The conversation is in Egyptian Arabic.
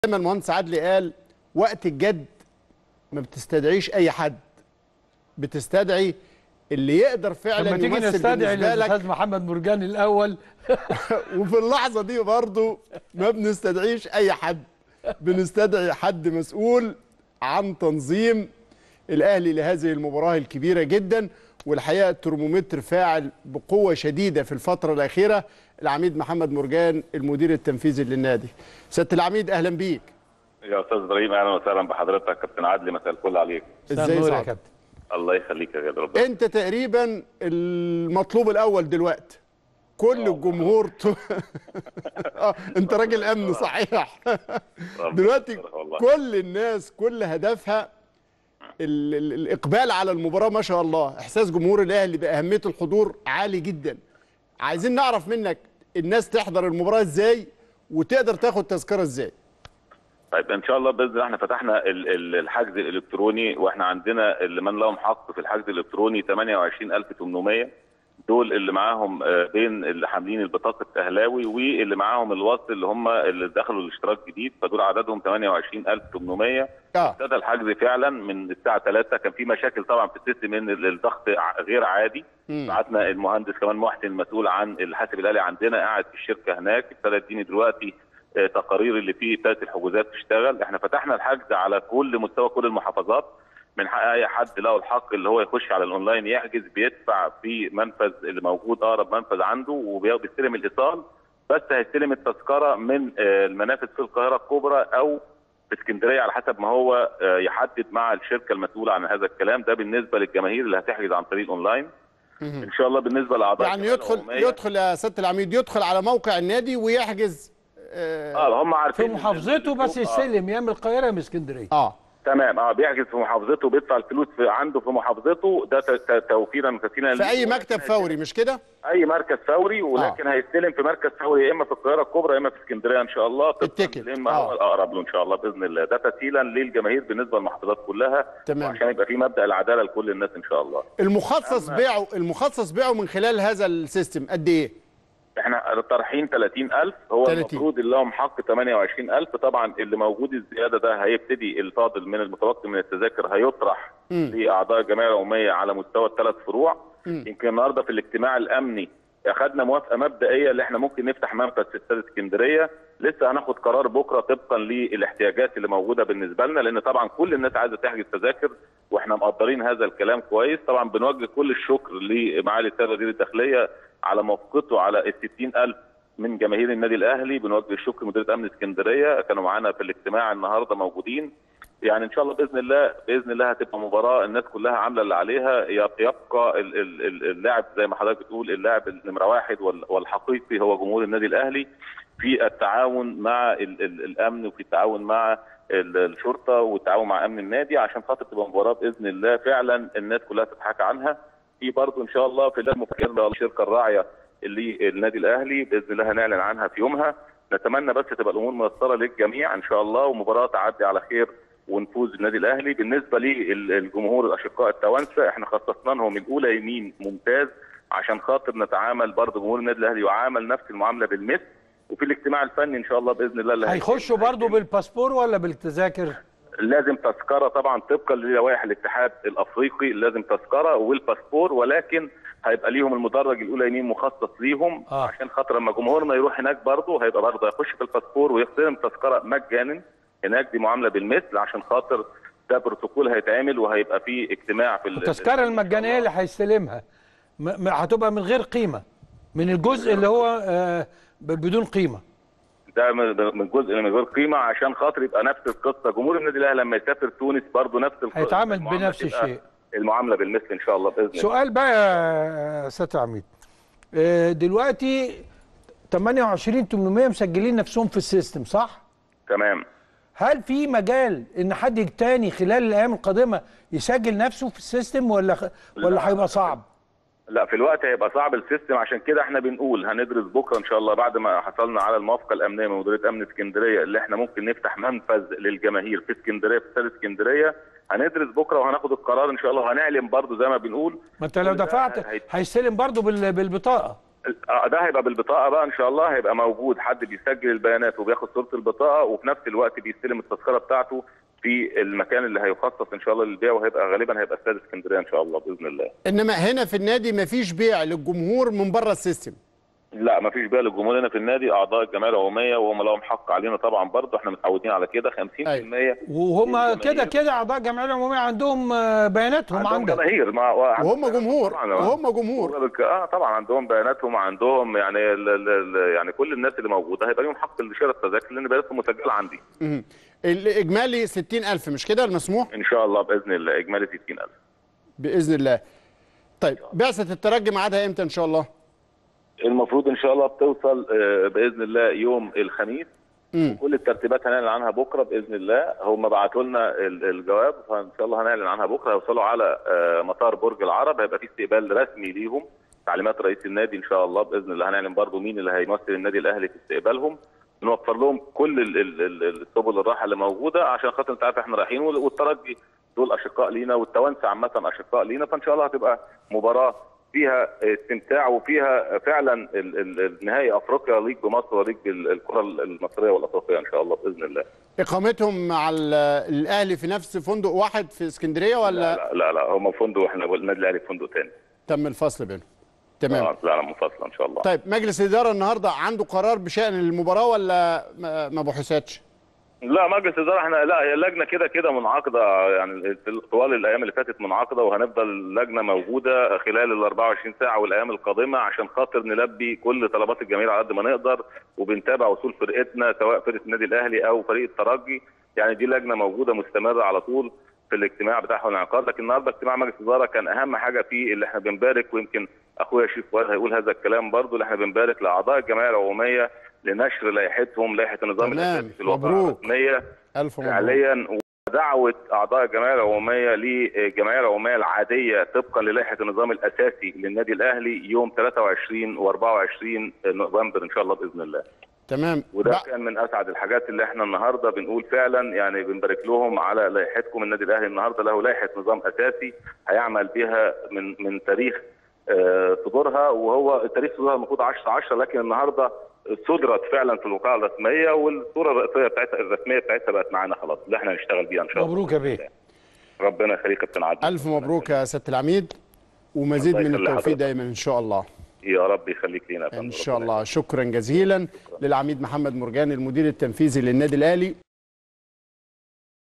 دايما المهندس عدلي قال وقت الجد ما بتستدعيش اي حد بتستدعي اللي يقدر فعلا لما تيجي يمثل نستدعي بالنسبه لك الاستاذ محمد مرجاني الاول وفي اللحظه دي برضه ما بنستدعيش اي حد بنستدعي حد مسؤول عن تنظيم الاهلي لهذه المباراه الكبيره جدا والحقيقه الترمومتر فاعل بقوه شديده في الفتره الاخيره العميد محمد مرجان المدير التنفيذي للنادي سياده العميد اهلا بيك يا استاذ ابراهيم اهلا وسهلا بحضرتك كابتن عدلي مساء الفل عليك مساء ازاي النور يا صعب كابتن الله يخليك يا غالي ربنا انت تقريبا المطلوب الاول دلوقتي كل الجمهور ت... آه، انت راجل امن صحيح ربنا دلوقتي يسترها والله. كل الناس كل هدفها ال... ال... الاقبال على المباراه ما شاء الله احساس جمهور الاهلي باهميه الحضور عالي جدا عايزين نعرف منك الناس تحضر المباراه ازاي وتقدر تاخد تذكره ازاي طيب ان شاء الله باذن الله احنا فتحنا ال- ال- الحجز الالكتروني واحنا عندنا اللي من لهم حق في الحجز الالكتروني 28800 دول اللي معاهم آه، بين اللي حاملين البطاقه اهلاوي واللي معاهم الوصل اللي هم اللي دخلوا الاشتراك جديد فدول عددهم 28800 اه ابتدى الحجز فعلا من الساعه 3 كان في مشاكل طبعا في السيستم ان الضغط ع- غير عادي مم. بعتنا المهندس كمان محسن المسؤول عن الحاسب الالي عندنا قاعد في الشركه هناك ابتدى يديني دلوقتي آه، تقارير اللي فيه ابتدت الحجوزات تشتغل احنا فتحنا الحجز على كل مستوى كل المحافظات من حق اي حد له الحق اللي هو يخش على الاونلاين يحجز بيدفع في منفذ اللي موجود اقرب منفذ عنده وبيستلم الايصال بس هيستلم التذكره من آه، المنافذ في القاهره الكبرى او في اسكندريه على حسب ما هو آه، يحدد مع الشركه المسؤوله عن هذا الكلام ده بالنسبه للجماهير اللي هتحجز عن طريق الاونلاين ان شاء الله بالنسبه لاعضاء يعني الجمعية يدخل العمومية. يدخل يا سياده العميد يدخل على موقع النادي ويحجز اه, اه هم في عارفين إن محافظته بس آه. يستلم يا من القاهره يا من اسكندريه آه. تمام اه بيحجز في محافظته بيدفع الفلوس في عنده في محافظته ده ت- ت- توفيرا وتسهيلا في اي ليه. مكتب فوري مش كده اي مركز فوري ولكن هيستلم في مركز فوري يا اما في القاهره الكبرى يا اما في اسكندريه ان شاء الله طبقاً التيكت. لما آه. هو الاقرب له ان شاء الله باذن الله ده تسهيلا للجماهير بالنسبه للمحافظات كلها تمام. عشان يبقى في مبدا العداله لكل الناس ان شاء الله المخصص بيعه المخصص بيعه من خلال هذا السيستم قد ايه احنا طرحين 30000 هو 30. المفروض اللي لهم حق 28000 طبعا اللي موجود الزياده ده هيبتدي الفاضل من المتبقي من التذاكر هيطرح مم. لاعضاء الجمعيه العموميه على مستوى الثلاث فروع مم. يمكن النهارده في الاجتماع الامني اخذنا موافقه مبدئيه اللي احنا ممكن نفتح منفذ في استاد اسكندريه لسه هناخد قرار بكره طبقا للاحتياجات اللي موجوده بالنسبه لنا لان طبعا كل الناس عايزه تحجز تذاكر واحنا مقدرين هذا الكلام كويس طبعا بنوجه كل الشكر لمعالي السيد وزير الداخليه على موافقته على ال 60000 من جماهير النادي الاهلي بنوجه الشكر لمديريه امن اسكندريه كانوا معانا في الاجتماع النهارده موجودين يعني ان شاء الله باذن الله باذن الله هتبقى مباراه الناس كلها عامله اللي عليها يبقى ال- ال- ال- اللاعب زي ما حضرتك بتقول اللاعب النمره واحد وال- والحقيقي هو جمهور النادي الاهلي في التعاون مع ال- ال- الامن وفي التعاون مع ال- الشرطه والتعاون مع امن النادي عشان خاطر تبقى مباراه باذن الله فعلا الناس كلها تضحك عنها في برضه ان شاء الله في الله مفاجاه الشركه الراعيه اللي النادي الاهلي باذن الله هنعلن عنها في يومها نتمنى بس تبقى الامور ميسره للجميع ان شاء الله ومباراه تعدي على خير ونفوز النادي الاهلي بالنسبه للجمهور الاشقاء التوانسه احنا خصصنا لهم الاولى يمين ممتاز عشان خاطر نتعامل برضه جمهور النادي الاهلي يعامل نفس المعامله بالمثل وفي الاجتماع الفني ان شاء الله باذن الله اللي هيخشوا برضو بالباسبور ولا بالتذاكر لازم تذكره طبعا طبقا للوائح الاتحاد الافريقي لازم تذكره والباسبور ولكن هيبقى ليهم المدرج الاولى يمين مخصص ليهم آه. عشان خاطر لما جمهورنا يروح هناك برضه هيبقى برضه هيخش في الباسبور ويستلم تذكره مجانا هناك دي معامله بالمثل عشان خاطر ده بروتوكول هيتعمل وهيبقى فيه اجتماع في ال- التذكره المجانيه اللي هيستلمها م- م- هتبقى من غير قيمه من الجزء اللي هو آه، ب- بدون قيمه ده من من جزء من غير قيمه عشان خاطر يبقى نفس القصه جمهور النادي الاهلي لما يسافر تونس برضه نفس القصه هيتعامل المعاملة بنفس تبقى الشيء. المعامله بالمثل ان شاء الله باذن الله سؤال بقى يا سياده عميد آه، دلوقتي 28 800 مسجلين نفسهم في السيستم صح؟ تمام هل في مجال ان حد تاني خلال الايام القادمه يسجل نفسه في السيستم ولا خ... ولا لا. هيبقى صعب؟ لا في الوقت هيبقى صعب السيستم عشان كده احنا بنقول هندرس بكره ان شاء الله بعد ما حصلنا على الموافقه الامنيه من مديريه امن اسكندريه اللي احنا ممكن نفتح منفذ للجماهير في اسكندريه في استاد اسكندريه هندرس بكره وهناخد القرار ان شاء الله وهنعلن برضو زي ما بنقول ما انت لو كل ده دفعت هي- هيستلم برضه بال... بالبطاقه آه، ده هيبقى بالبطاقه بقى ان شاء الله هيبقى موجود حد بيسجل البيانات وبياخد صوره البطاقه وفي نفس الوقت بيستلم التذكره بتاعته في المكان اللي هيخصص ان شاء الله للبيع وهيبقى غالبا هيبقى استاد اسكندريه ان شاء الله باذن الله. انما هنا في النادي مفيش بيع للجمهور من بره السيستم لا ما فيش بقى للجمهور هنا في النادي اعضاء الجمعيه العموميه وهم لهم حق علينا طبعا برضه احنا متعودين على كده 50% وهم كده الجماهير. كده اعضاء الجمعيه العموميه عندهم آه، بياناتهم عندهم عندك جماهير مع وهم جمهور طبعاً. وهم جمهور اه طبعا عندهم بياناتهم وعندهم يعني ال ال ال يعني كل الناس اللي موجوده هيبقى لهم حق لشراء التذاكر لان بياناتهم مسجله عندي مم. الاجمالي 60000 مش كده المسموح ان شاء الله باذن الله اجمالي 60000 باذن الله طيب بعثه الترجي ميعادها امتى ان شاء الله المفروض ان شاء الله بتوصل آه، باذن الله يوم الخميس مم. كل الترتيبات هنعلن عنها بكره باذن الله هم بعتوا لنا ال- الجواب فان شاء الله هنعلن عنها بكره هيوصلوا على آه، مطار برج العرب هيبقى في استقبال رسمي ليهم تعليمات رئيس النادي ان شاء الله باذن الله هنعلن برضو مين اللي هيمثل النادي الاهلي في استقبالهم نوفر لهم كل ال- ال- ال- السبل الراحه اللي موجوده عشان خاطر انت عارف احنا رايحين وال- والترجي دول اشقاء لينا والتوانسه عامه اشقاء لينا فان شاء الله هتبقى مباراه فيها استمتاع وفيها فعلا ال- ال- النهائي افريقيا ليك بمصر وليك بالكره المصريه والافريقيه ان شاء الله باذن الله اقامتهم مع ال- الاهلي في نفس فندق واحد في اسكندريه ولا لا لا لا هم فندق احنا النادي الاهلي في فندق ثاني تم الفصل بينهم تمام اه لا لا منفصله ان شاء الله طيب مجلس الاداره النهارده عنده قرار بشان المباراه ولا ما ما بحثتش لا مجلس الاداره احنا لا هي اللجنه كده كده منعقده يعني طوال الايام اللي فاتت منعقده وهنفضل اللجنه موجوده خلال ال 24 ساعه والايام القادمه عشان خاطر نلبي كل طلبات الجماهير على قد ما نقدر وبنتابع وصول فرقتنا سواء فرقه النادي الاهلي او فريق الترجي يعني دي لجنه موجوده مستمره على طول في الاجتماع بتاعها والانعقاد لكن النهارده اجتماع مجلس الاداره كان اهم حاجه فيه اللي احنا بنبارك ويمكن اخويا شريف فؤاد هيقول هذا الكلام برضه اللي احنا بنبارك لاعضاء الجمعيه العموميه لنشر لائحتهم لائحه النظام تمام. الاساسي في الوقائع مبروك. الرسميه الف مبروك فعليا ودعوه اعضاء الجمعيه العموميه للجمعيه العموميه العاديه طبقا للائحه النظام الاساسي للنادي الاهلي يوم 23 و24 نوفمبر ان شاء الله باذن الله تمام وده بق- كان من اسعد الحاجات اللي احنا النهارده بنقول فعلا يعني بنبارك لهم على لائحتكم النادي الاهلي النهارده له لائحه نظام اساسي هيعمل بها من من تاريخ آه، صدورها وهو تاريخ صدورها المفروض 10 10 لكن النهارده صدرت فعلا في الوقائع الرسميه والصوره الرئيسيه بتاعتها الرسميه بتاعتها بقت معانا خلاص اللي احنا هنشتغل بيها ان شاء الله مبروك يا بيه ربنا يخليك يا كابتن عادل الف مبروك يا سياده العميد ومزيد الله من يخلي التوفيق حضرتك. دايما ان شاء الله يا رب يخليك لينا يا فندم. ان شاء ربنا الله شكرا جزيلا للعميد محمد مرجان المدير التنفيذي للنادي الاهلي